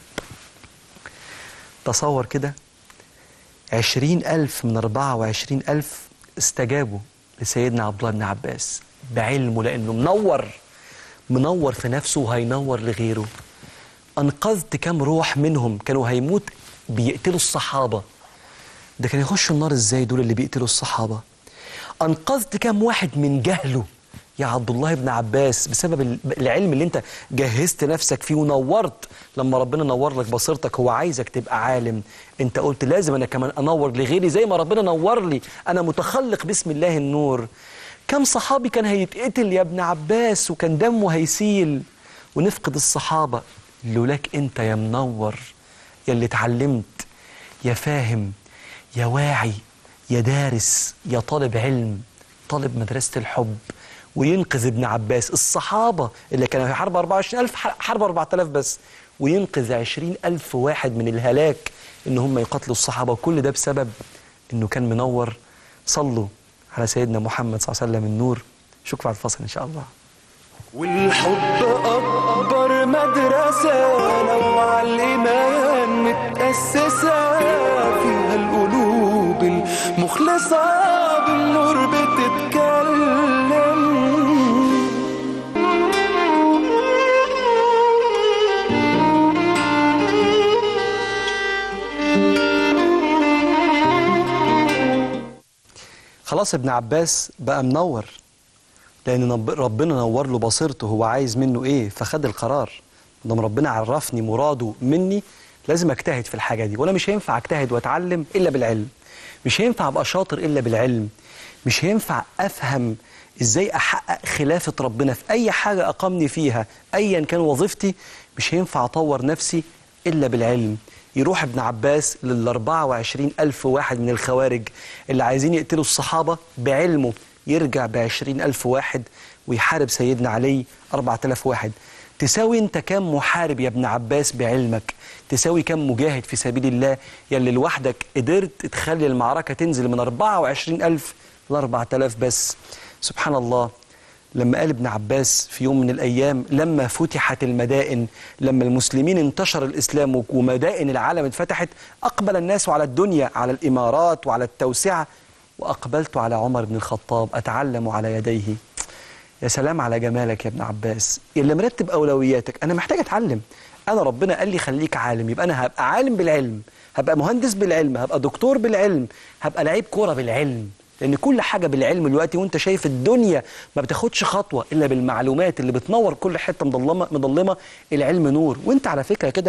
تصور كده عشرين ألف من أربعة وعشرين ألف استجابوا لسيدنا عبد الله بن عباس بعلمه لأنه منور منور في نفسه وهينور لغيره أنقذت كام روح منهم كانوا هيموت بيقتلوا الصحابة ده كان يخشوا النار ازاي دول اللي بيقتلوا الصحابة أنقذت كام واحد من جهله يا عبد الله بن عباس بسبب ال- العلم اللي انت جهزت نفسك فيه ونورت لما ربنا نور لك بصيرتك هو عايزك تبقى عالم انت قلت لازم انا كمان انور لغيري زي ما ربنا نور لي انا متخلق باسم الله النور كم صحابي كان هيتقتل يا ابن عباس وكان دمه هيسيل ونفقد الصحابة لولاك انت يا منور يا اللي اتعلمت يا فاهم يا واعي يا دارس يا طالب علم طالب مدرسة الحب وينقذ ابن عباس الصحابة اللي كانوا في حرب 24000 حرب 4000 بس وينقذ 20000 واحد من الهلاك ان هم يقاتلوا الصحابة وكل ده بسبب انه كان منور صلوا على سيدنا محمد صلى الله عليه وسلم النور شكرا على الفصل ان شاء الله والحب أكبر مدرسة لو على الإيمان متأسسة فيها القلوب المخلصة بالنور بتتكلم خلاص ابن عباس بقى منور لان نب- ربنا نور له بصيرته هو عايز منه ايه فخد القرار لما ربنا عرفني مراده مني لازم اجتهد في الحاجه دي وانا مش هينفع اجتهد واتعلم الا بالعلم مش هينفع ابقى شاطر الا بالعلم مش هينفع افهم ازاي احقق خلافه ربنا في اي حاجه اقامني فيها ايا كان وظيفتي مش هينفع اطور نفسي الا بالعلم يروح ابن عباس لل 24 ألف واحد من الخوارج اللي عايزين يقتلوا الصحابة بعلمه يرجع ب 20 ألف واحد ويحارب سيدنا علي 4000 واحد تساوي انت كام محارب يا ابن عباس بعلمك تساوي كام مجاهد في سبيل الله يلي لوحدك قدرت تخلي المعركة تنزل من 24 ألف ل 4000 بس سبحان الله لما قال ابن عباس في يوم من الأيام لما فتحت المدائن لما المسلمين انتشر الإسلام ومدائن العالم اتفتحت أقبل الناس على الدنيا على الإمارات وعلى التوسعة وأقبلت على عمر بن الخطاب أتعلم على يديه يا سلام على جمالك يا ابن عباس اللي مرتب أولوياتك أنا محتاج أتعلم أنا ربنا قال لي خليك عالم يبقى أنا هبقى عالم بالعلم هبقى مهندس بالعلم هبقى دكتور بالعلم هبقى لعيب كورة بالعلم لأن كل حاجة بالعلم دلوقتي وأنت شايف الدنيا ما بتاخدش خطوة إلا بالمعلومات اللي بتنور كل حتة مضلمة مضلمة العلم نور وأنت على فكرة كده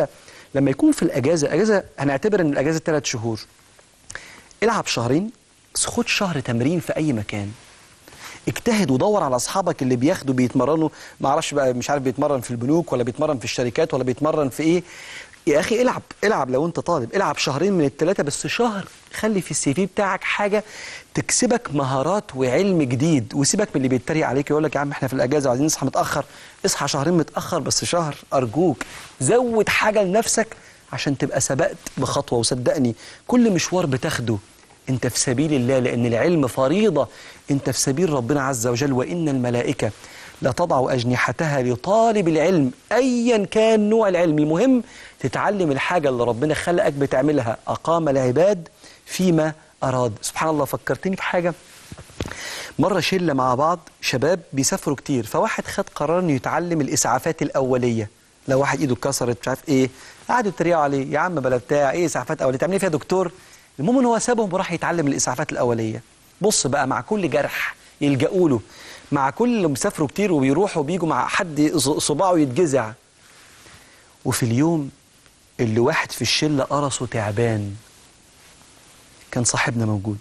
لما يكون في الاجازه الاجازه هنعتبر ان الاجازه ثلاث شهور العب شهرين بس خد شهر تمرين في اي مكان اجتهد ودور على اصحابك اللي بياخدوا بيتمرنوا ما اعرفش بقى مش عارف بيتمرن في البنوك ولا بيتمرن في الشركات ولا بيتمرن في ايه يا اخي العب العب لو انت طالب العب شهرين من الثلاثه بس شهر خلي في السي في بتاعك حاجه تكسبك مهارات وعلم جديد وسيبك من اللي بيتريق عليك يقول لك يا عم احنا في الاجازه عايزين نصحى متاخر اصحى شهرين متاخر بس شهر ارجوك زود حاجه لنفسك عشان تبقى سبقت بخطوه وصدقني كل مشوار بتاخده انت في سبيل الله لان العلم فريضه انت في سبيل ربنا عز وجل وان الملائكه لتضع اجنحتها لطالب العلم ايا كان نوع العلم المهم تتعلم الحاجه اللي ربنا خلقك بتعملها اقام العباد فيما اراد سبحان الله فكرتني بحاجه مرة شلة مع بعض شباب بيسافروا كتير فواحد خد قرار انه يتعلم الاسعافات الاولية لو واحد ايده اتكسرت مش عارف ايه قعدوا يتريقوا عليه يا عم بلا بتاع ايه اسعافات اولية تعمل ايه فيها دكتور المهم ان هو سابهم وراح يتعلم الاسعافات الاولية بص بقى مع كل جرح يلجأوا له مع كل اللي بيسافروا كتير وبيروحوا وبيجوا مع حد ص- صباعه يتجزع وفي اليوم اللي واحد في الشلة قرصه تعبان كان صاحبنا موجود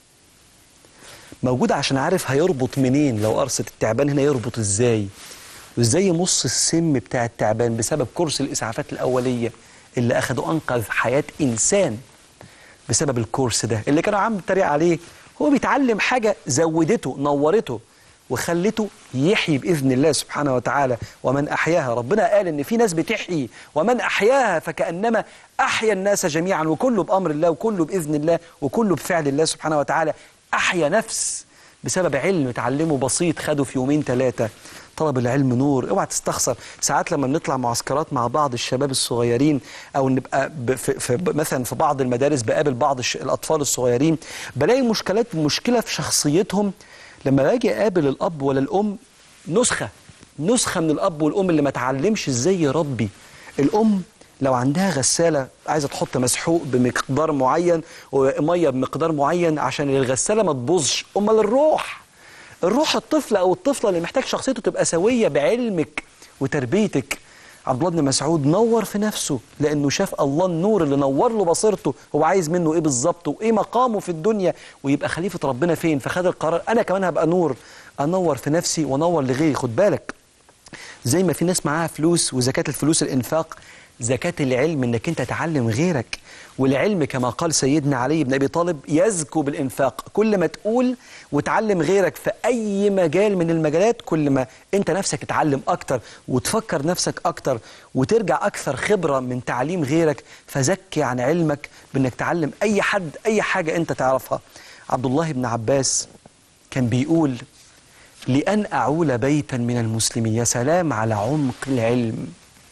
موجود عشان عارف هيربط منين لو قرصة التعبان هنا يربط ازاي وازاي يمص السم بتاع التعبان بسبب كورس الاسعافات الاوليه اللي اخده انقذ حياه انسان بسبب الكورس ده اللي كانوا عم بيتريق عليه هو بيتعلم حاجه زودته نورته وخلته يحيي باذن الله سبحانه وتعالى ومن احياها ربنا قال ان في ناس بتحيي ومن احياها فكانما احيا الناس جميعا وكله بامر الله وكله باذن الله وكله بفعل الله سبحانه وتعالى احيا نفس بسبب علم اتعلمه بسيط خده في يومين ثلاثه طلب العلم نور اوعى تستخسر ساعات لما بنطلع معسكرات مع بعض الشباب الصغيرين او نبقى ب- في في مثلا في بعض المدارس بقابل بعض الش- الاطفال الصغيرين بلاقي مشكلات مشكله في شخصيتهم لما باجي اقابل الاب ولا الام نسخه نسخه من الاب والام اللي ما اتعلمش ازاي يربي الام لو عندها غساله عايزه تحط مسحوق بمقدار معين وميه بمقدار معين عشان الغساله ما تبوظش امال الروح الروح الطفل او الطفله اللي محتاج شخصيته تبقى سويه بعلمك وتربيتك عبد الله بن مسعود نور في نفسه لانه شاف الله النور اللي نور له بصيرته هو عايز منه ايه بالظبط وايه مقامه في الدنيا ويبقى خليفه ربنا فين فخد القرار انا كمان هبقى نور انور في نفسي وانور لغيري خد بالك زي ما في ناس معاها فلوس وزكاة الفلوس الإنفاق زكاة العلم إنك أنت تعلم غيرك والعلم كما قال سيدنا علي بن أبي طالب يزكو بالإنفاق كل ما تقول وتعلم غيرك في أي مجال من المجالات كل ما أنت نفسك تتعلم أكتر وتفكر نفسك أكتر وترجع أكثر خبرة من تعليم غيرك فزكي عن علمك بإنك تعلم أي حد أي حاجة أنت تعرفها عبد الله بن عباس كان بيقول لأن أعول بيتا من المسلمين يا سلام على عمق العلم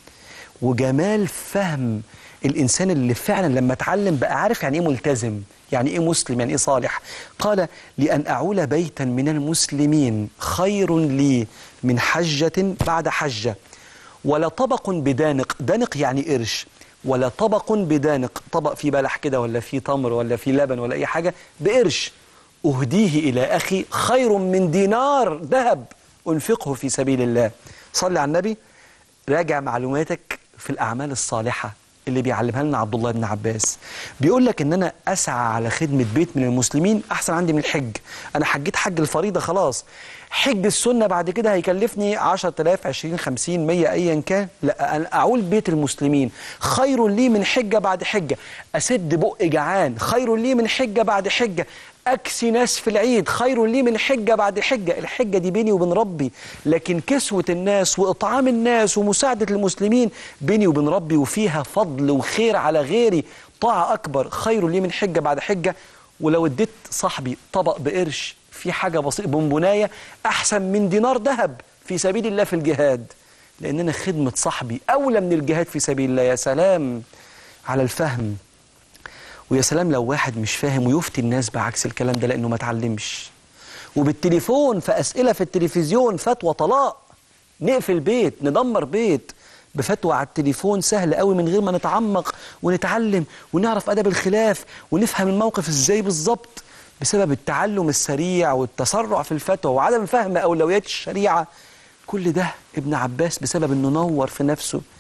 وجمال فهم الإنسان اللي فعلا لما اتعلم بقى عارف يعني إيه ملتزم يعني إيه مسلم يعني إيه صالح قال لأن أعول بيتا من المسلمين خير لي من حجة بعد حجة ولا طبق بدانق دانق يعني قرش ولا طبق بدانق طبق فيه بلح كده ولا فيه تمر ولا فيه لبن ولا أي حاجة بقرش أهديه إلى أخي خير من دينار ذهب أنفقه في سبيل الله صلي على النبي راجع معلوماتك في الأعمال الصالحة اللي بيعلمها لنا عبد الله بن عباس بيقول لك ان انا اسعى على خدمه بيت من المسلمين احسن عندي من الحج انا حجيت حج الفريضه خلاص حج السنه بعد كده هيكلفني 10000 20 50 100 ايا كان لا انا اعول بيت المسلمين خير لي من حجه بعد حجه اسد بق جعان خير لي من حجه بعد حجه أكسي ناس في العيد خير لي من حجة بعد حجة الحجة دي بيني وبين ربي لكن كسوة الناس وإطعام الناس ومساعدة المسلمين بيني وبين ربي وفيها فضل وخير على غيري طاعة أكبر خير لي من حجة بعد حجة ولو اديت صاحبي طبق بقرش في حاجة بسيطة بونبوناية أحسن من دينار ذهب في سبيل الله في الجهاد لأن أنا خدمة صاحبي أولى من الجهاد في سبيل الله يا سلام على الفهم ويا سلام لو واحد مش فاهم ويفتي الناس بعكس الكلام ده لانه ما اتعلمش وبالتليفون في اسئله في التلفزيون فتوى طلاق نقفل بيت ندمر بيت بفتوى على التليفون سهل قوي من غير ما نتعمق ونتعلم ونعرف ادب الخلاف ونفهم الموقف ازاي بالظبط بسبب التعلم السريع والتسرع في الفتوى وعدم فهم اولويات الشريعه كل ده ابن عباس بسبب انه نور في نفسه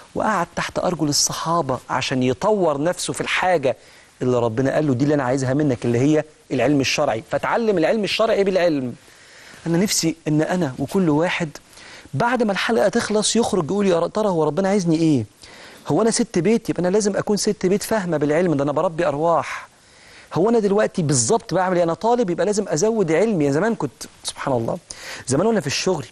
وقعد تحت أرجل الصحابة عشان يطور نفسه في الحاجة اللي ربنا قال له دي اللي أنا عايزها منك اللي هي العلم الشرعي فتعلم العلم الشرعي بالعلم أنا نفسي إن أنا وكل واحد بعد ما الحلقة تخلص يخرج يقول يا ترى هو ربنا عايزني إيه هو أنا ست بيت يبقى أنا لازم أكون ست بيت فاهمة بالعلم ده أنا بربي أرواح هو انا دلوقتي بالظبط بعمل ايه انا طالب يبقى لازم ازود علمي يعني زمان كنت سبحان الله زمان وانا في الشغل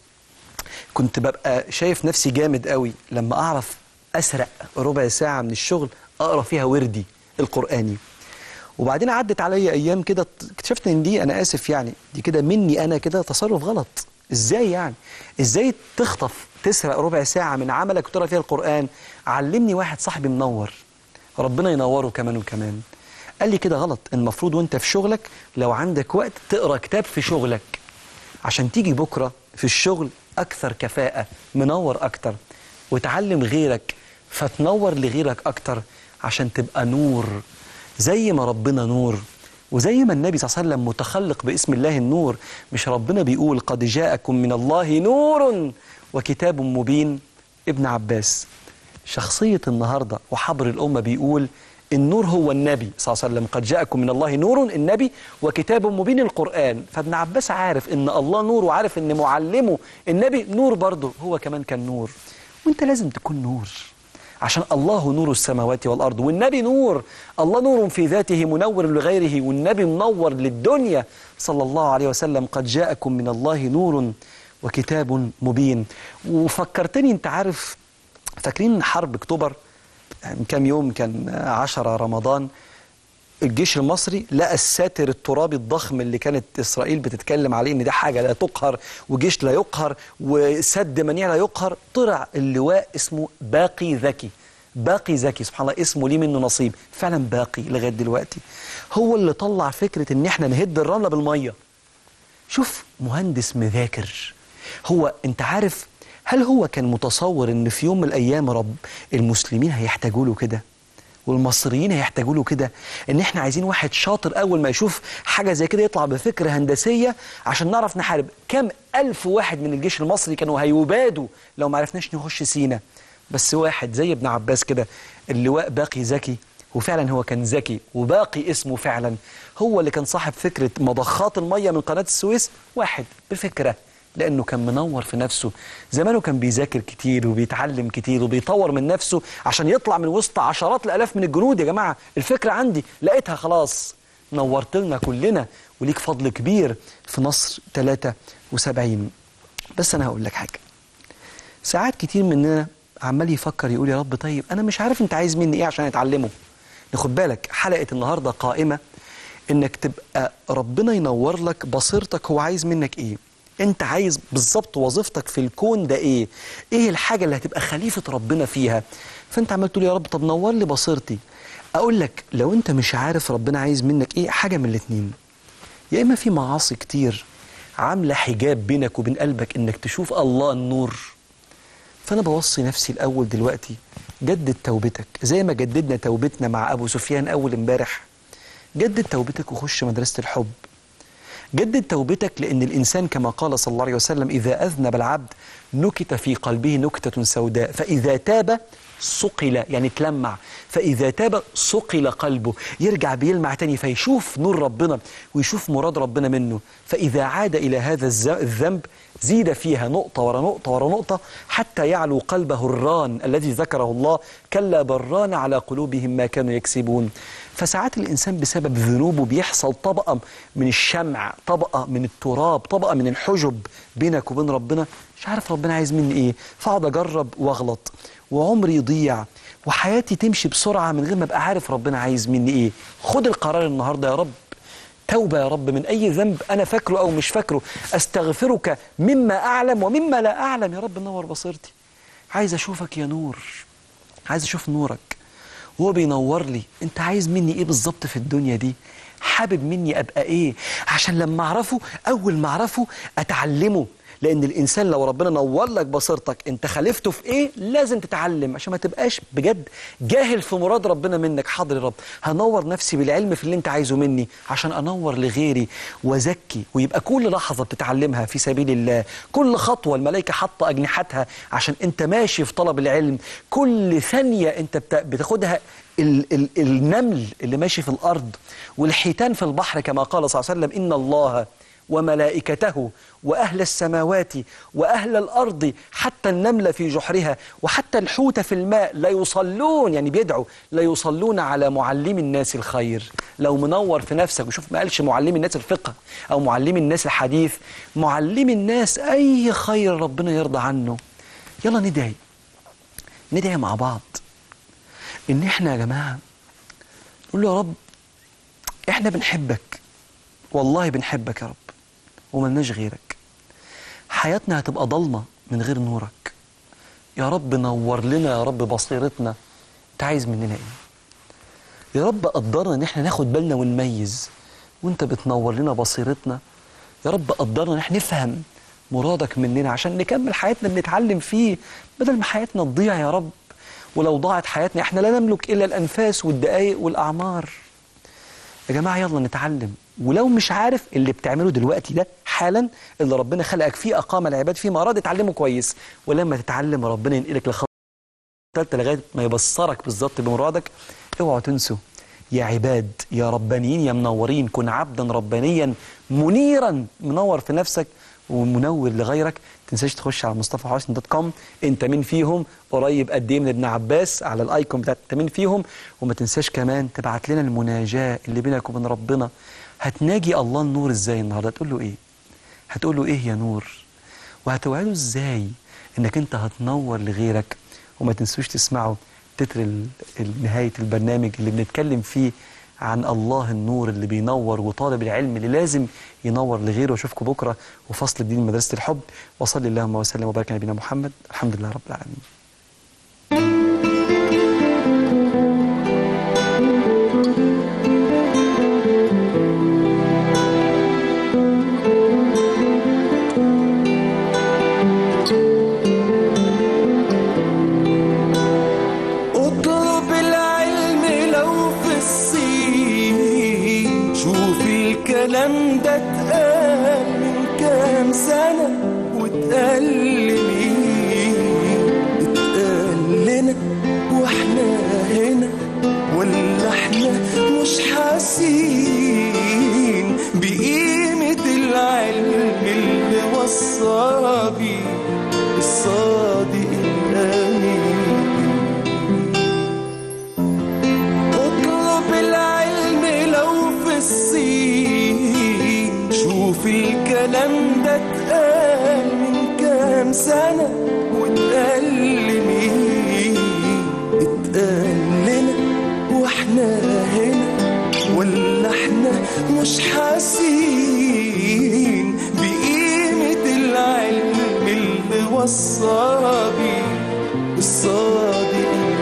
كنت ببقى شايف نفسي جامد قوي لما اعرف اسرق ربع ساعه من الشغل اقرا فيها وردي القراني وبعدين عدت عليا ايام كده اكتشفت ان دي انا اسف يعني دي كده مني انا كده تصرف غلط ازاي يعني ازاي تخطف تسرق ربع ساعه من عملك وتقرا فيها القران علمني واحد صاحبي منور ربنا ينوره كمان وكمان قال لي كده غلط المفروض وانت في شغلك لو عندك وقت تقرا كتاب في شغلك عشان تيجي بكره في الشغل اكثر كفاءه منور اكتر وتعلم غيرك فتنور لغيرك اكتر عشان تبقى نور زي ما ربنا نور وزي ما النبي صلى الله عليه وسلم متخلق باسم الله النور مش ربنا بيقول قد جاءكم من الله نور وكتاب مبين ابن عباس شخصية النهاردة وحبر الأمة بيقول النور هو النبي صلى الله عليه وسلم قد جاءكم من الله نور النبي وكتاب مبين القرآن فابن عباس عارف ان الله نور وعارف ان معلمه النبي نور برضه هو كمان كان نور وانت لازم تكون نور عشان الله نور السماوات والأرض والنبي نور الله نور في ذاته منور لغيره والنبي منور للدنيا صلى الله عليه وسلم قد جاءكم من الله نور وكتاب مبين وفكرتني انت عارف فاكرين حرب اكتوبر من كام يوم كان 10 رمضان الجيش المصري لقى الساتر الترابي الضخم اللي كانت اسرائيل بتتكلم عليه ان ده حاجه لا تقهر وجيش لا يقهر وسد منيع لا يقهر طلع اللواء اسمه باقي ذكي باقي ذكي سبحان الله اسمه ليه منه نصيب فعلا باقي لغايه دلوقتي هو اللي طلع فكره ان احنا نهد الرمله بالميه شوف مهندس مذاكر هو انت عارف هل هو كان متصور ان في يوم من الايام رب المسلمين هيحتاجوا له كده والمصريين هيحتاجوا له كده ان احنا عايزين واحد شاطر اول ما يشوف حاجه زي كده يطلع بفكره هندسيه عشان نعرف نحارب كم الف واحد من الجيش المصري كانوا هيبادوا لو ما عرفناش نخش سينا بس واحد زي ابن عباس كده اللواء باقي ذكي وفعلا هو كان ذكي وباقي اسمه فعلا هو اللي كان صاحب فكره مضخات الميه من قناه السويس واحد بفكره لانه كان منور في نفسه زمانه كان بيذاكر كتير وبيتعلم كتير وبيطور من نفسه عشان يطلع من وسط عشرات الالاف من الجنود يا جماعه الفكره عندي لقيتها خلاص نورت لنا كلنا وليك فضل كبير في نصر 73 بس انا هقول لك حاجه ساعات كتير مننا عمال يفكر يقول يا رب طيب انا مش عارف انت عايز مني ايه عشان اتعلمه ناخد بالك حلقه النهارده قائمه انك تبقى ربنا ينور لك بصيرتك هو عايز منك ايه انت عايز بالظبط وظيفتك في الكون ده ايه ايه الحاجه اللي هتبقى خليفه ربنا فيها فانت عمال تقول يا رب طب نور لي بصيرتي اقول لك لو انت مش عارف ربنا عايز منك ايه حاجه من الاتنين يا اما في معاصي كتير عامله حجاب بينك وبين قلبك انك تشوف الله النور فانا بوصي نفسي الاول دلوقتي جدد توبتك زي ما جددنا توبتنا مع ابو سفيان اول امبارح جدد توبتك وخش مدرسه الحب جدد توبتك لأن الإنسان كما قال صلى الله عليه وسلم إذا أذنب العبد نكت في قلبه نكتة سوداء فإذا تاب صقل يعني تلمع فإذا تاب صقل قلبه يرجع بيلمع تاني فيشوف نور ربنا ويشوف مراد ربنا منه فإذا عاد إلى هذا الذنب زيد فيها نقطة ورا نقطة ورا نقطة حتى يعلو قلبه الران الذي ذكره الله كلا بران على قلوبهم ما كانوا يكسبون فساعات الإنسان بسبب ذنوبه بيحصل طبقة من الشمع طبقة من التراب طبقة من الحجب بينك وبين ربنا مش عارف ربنا عايز مني إيه فأقعد أجرب وأغلط وعمري يضيع وحياتي تمشي بسرعة من غير ما أبقى عارف ربنا عايز مني إيه خد القرار النهاردة يا رب توبة يا رب من أي ذنب أنا فاكره أو مش فاكره أستغفرك مما أعلم ومما لا أعلم يا رب نور بصيرتي عايز أشوفك يا نور عايز أشوف نورك وهو بينور لي أنت عايز مني إيه بالظبط في الدنيا دي حابب مني أبقى إيه عشان لما أعرفه أول ما أعرفه أتعلمه لان الانسان لو ربنا نور لك بصيرتك انت خالفته في ايه لازم تتعلم عشان ما تبقاش بجد جاهل في مراد ربنا منك حاضر يا رب هنور نفسي بالعلم في اللي انت عايزه مني عشان انور لغيري وازكي ويبقى كل لحظه بتتعلمها في سبيل الله كل خطوه الملائكه حاطه اجنحتها عشان انت ماشي في طلب العلم كل ثانيه انت بتا- بتاخدها ال ال النمل اللي ماشي في الارض والحيتان في البحر كما قال صلى الله عليه وسلم ان الله وملائكته واهل السماوات واهل الارض حتى النمله في جحرها وحتى الحوت في الماء لا يصلون يعني بيدعوا لا يصلون على معلم الناس الخير لو منور في نفسك وشوف ما قالش معلم الناس الفقه او معلم الناس الحديث معلم الناس اي خير ربنا يرضى عنه يلا ندعي ندعي مع بعض ان احنا يا جماعه نقول له يا رب احنا بنحبك والله بنحبك يا رب وملناش غيرك حياتنا هتبقى ضلمه من غير نورك يا رب نور لنا يا رب بصيرتنا انت عايز مننا ايه يا رب قدرنا ان احنا ناخد بالنا ونميز وانت بتنور لنا بصيرتنا يا رب قدرنا ان احنا نفهم مرادك مننا عشان نكمل حياتنا بنتعلم فيه بدل ما حياتنا تضيع يا رب ولو ضاعت حياتنا احنا لا نملك الا الانفاس والدقايق والاعمار يا جماعه يلا نتعلم ولو مش عارف اللي بتعمله دلوقتي ده حالا اللي ربنا خلقك فيه اقام العباد فيه مراد اتعلمه كويس ولما تتعلم ربنا ينقلك لخطوه ثالثه لغايه ما يبصرك بالظبط بمرادك اوعوا تنسوا يا عباد يا ربانيين يا منورين كن عبدا ربانيا منيرا منور في نفسك ومنور لغيرك تنساش تخش على مصطفى حسن دوت كوم انت مين فيهم قريب قد ايه من ابن عباس على الايكون بتاعت انت مين فيهم وما تنساش كمان تبعت لنا المناجاه اللي بينك وبين ربنا هتناجي الله النور ازاي النهارده تقول له ايه هتقول له ايه يا نور وهتوعده ازاي انك انت هتنور لغيرك وما تنسوش تسمعوا تتر ال- ال- نهايه البرنامج اللي بنتكلم فيه عن الله النور اللي بينور وطالب العلم اللي لازم ينور لغيره واشوفكم بكره وفصل جديد من مدرسه الحب وصلي اللهم وسلم وبارك على نبينا محمد الحمد لله رب العالمين اطلب العلم لو في الصين شوف الكلام ده اتقال من كام سنة واتقال لمين اتقال لنا واحنا هنا ولا احنا مش حاسين بقيمة العلم اللي وصى بيه الصادق الأمين اطلب العلم لو في الصين شوف الكلام ده اتقال من كام سنة واتقال لمين اتقال لنا واحنا هنا ولا احنا مش حاسين بقيمة العلم اللي وصى بيه الصادق